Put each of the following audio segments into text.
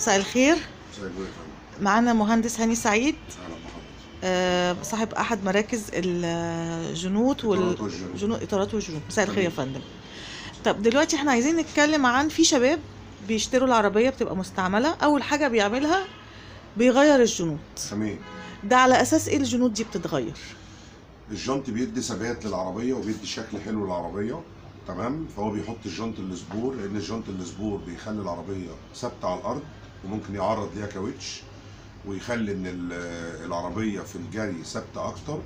مساء الخير مساء النور يا فندم معانا مهندس هاني سعيد اهلا بحضرتك آه، صاحب احد مراكز الجنود إطارات والجنود. والجنود اطارات والجنود مساء الخير يا تمام. فندم طب دلوقتي احنا عايزين نتكلم عن في شباب بيشتروا العربيه بتبقى مستعمله اول حاجه بيعملها بيغير الجنود تمام ده على اساس ايه الجنود دي بتتغير الجنط بيدي ثبات للعربيه وبيدي شكل حلو للعربيه تمام فهو بيحط الجنط الاسبور لان الجنط الاسبور بيخلي العربيه ثابته على الارض وممكن يعرض ليها كاوتش ويخلي ان ال- العربيه في الجري ثابته اكتر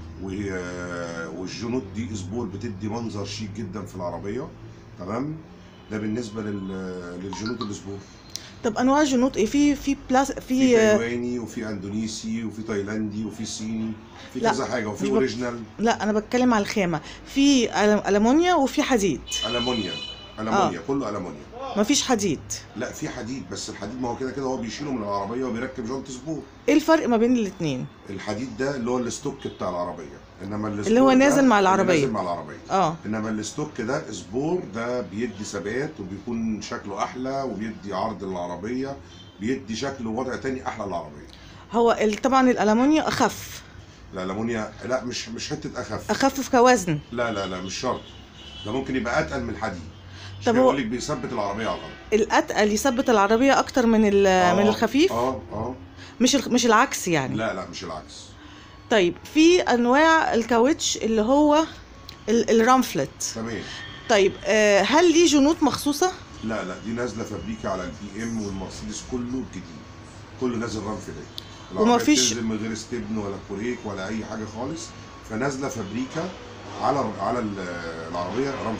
وهي- والجنود دي اسبور بتدي منظر شيك جدا في العربيه تمام ده بالنسبه لل- للجنود الاسبور طب انواع الجنود ايه في في بلاس في في آه، تايواني وفي اندونيسي وفي تايلاندي وفي صيني في لا، كذا حاجه وفي مش بك- اوريجينال لا انا بتكلم على الخامه في أل- المونيا وفي حديد المونيا المونيا كله المونيا مفيش حديد لا في حديد بس الحديد ما هو كده كده هو بيشيله من العربيه وبيركب جنط سبور ايه الفرق ما بين الاتنين الحديد ده اللي هو الستوك بتاع العربيه انما السبور اللي هو ده نازل مع اللي العربية. نازل مع العربيه اه انما الستوك ده سبور ده بيدي ثبات وبيكون شكله احلى وبيدي عرض للعربيه بيدي شكل ووضع تاني احلى للعربيه هو ال- طبعا الالمونيا اخف الالمونيا لا مش مش حته اخف اخف كوزن لا لا لا مش شرط ده ممكن يبقى اتقل من الحديد طب طب هو- يقول لك بيثبت العربيه على الارض الاتقل يثبت العربيه اكتر من ال- آه، من الخفيف اه اه مش الخ- مش العكس يعني لا لا مش العكس طيب في انواع الكاوتش اللي هو ال- الرامفلت تمام طيب آه، هل ليه جنود مخصوصه لا لا دي نازله فابريكا على البي ام والمرسيدس كله الجديد كله نازل رمف ده وما العربية فيش- بتنزل من غير ستبن ولا كوريك ولا اي حاجه خالص فنازله فابريكا على على ال- العربيه رمف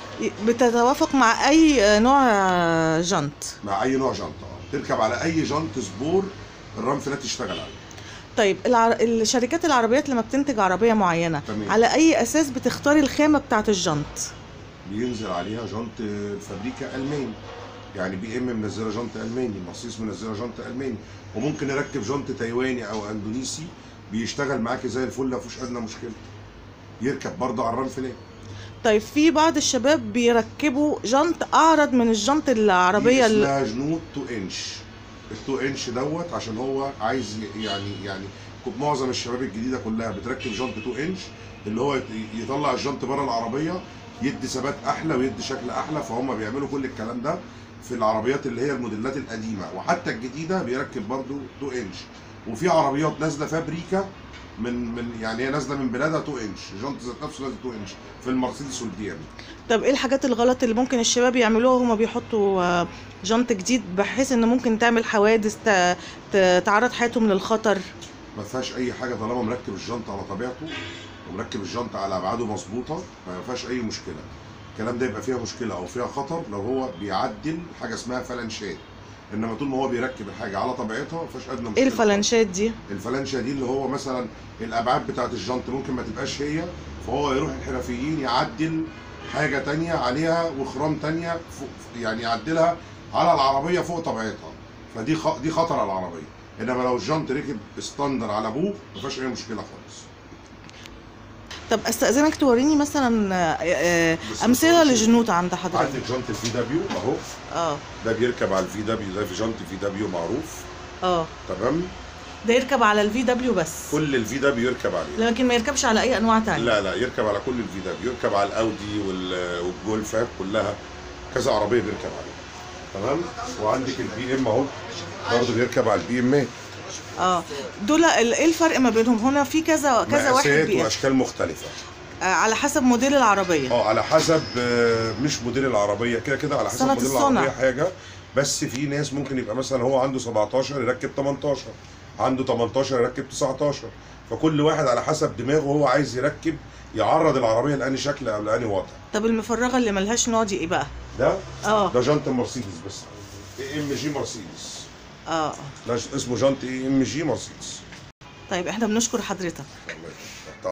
بتتوافق مع اي آه، نوع آه، جنط مع اي نوع جنطه آه. تركب على اي جنط سبور الرمف ده تشتغل عليه طيب العر... الشركات العربيات لما بتنتج عربيه معينه تمام. على اي اساس بتختاري الخامه بتاعه الجنط بينزل عليها جنط فابريكا الماني يعني بي ام منزله جنط الماني مرسيدس منزله جنط الماني وممكن نركب جنط تايواني او اندونيسي بيشتغل معاكي زي الفل ما فيهوش ادنى مشكله يركب برضه على الرنفلات طيب في بعض الشباب بيركبوا جنط اعرض من الجنط العربيه دي ال... اسمها جنود 2 انش ال 2 انش دوت عشان هو عايز ي- يعني يعني معظم الشباب الجديده كلها بتركب جنط 2 انش اللي هو يت- يطلع الجنط بره العربيه يدي ثبات احلى ويدي شكل احلى فهم بيعملوا كل الكلام ده في العربيات اللي هي الموديلات القديمه وحتى الجديده بيركب برضو 2 انش وفي عربيات نازله فابريكا من من يعني هي نازله من بلادها 2 انش الجنط ذات نفسه نازل 2 انش في المرسيدس والبي ام طب ايه الحاجات الغلط اللي ممكن الشباب يعملوها وهما بيحطوا آه، جنط جديد بحيث ان ممكن تعمل حوادث ت... ت... تعرض حياتهم للخطر ما فيهاش اي حاجه طالما مركب الجنط على طبيعته ومركب الجنط على ابعاده مظبوطه ما فيهاش اي مشكله الكلام ده يبقى فيها مشكله او فيها خطر لو هو بيعدل حاجه اسمها فلنشات انما طول ما هو بيركب الحاجه على طبيعتها ما فيهاش ادنى مشكله ايه الفلنشات دي الفلنشه دي اللي هو مثلا الابعاد بتاعه الجنط ممكن ما تبقاش هي فهو يروح الحرفيين يعدل حاجه تانية عليها وخرام تانية فوق يعني يعدلها على العربيه فوق طبيعتها فدي خ... دي خطر على العربيه انما لو الجنط ركب ستاندر على ابوه ما فيهاش اي مشكله خالص طب استاذنك توريني مثلا آه، آه، بس امثله مش- لجنود عند حضرتك عندك جنط الفي دبليو اهو اه ده بيركب على الفي دبليو ده في جنط في دبليو معروف اه تمام ده يركب على الفي دبليو بس كل الفي دبليو يركب عليه لكن ما يركبش على اي انواع تانية لا لا يركب على كل الفي دبليو يركب على الاودي وال- والجولفات كلها كذا عربيه بيركب عليها تمام وعندك البي ام اهو برضه بيركب على البي ام اه دول ال- ايه الفرق ما بينهم هنا في كذا كذا واحد مقاسات بي... واشكال مختلفه آه على حسب موديل العربيه اه على حسب آه، مش موديل العربيه كده كده على حسب سنة موديل الصنع. العربيه حاجه بس في ناس ممكن يبقى مثلا هو عنده 17 يركب 18 عنده 18 يركب 19 فكل واحد على حسب دماغه هو عايز يركب يعرض العربيه لاني شكل او لاني وضع طب المفرغه اللي ملهاش نوع دي ايه بقى ده اه ده جنط مرسيدس بس اي ام جي مرسيدس اه ده اسمه جنط اي ام جي مرسيدس طيب احنا بنشكر حضرتك الله يخليك.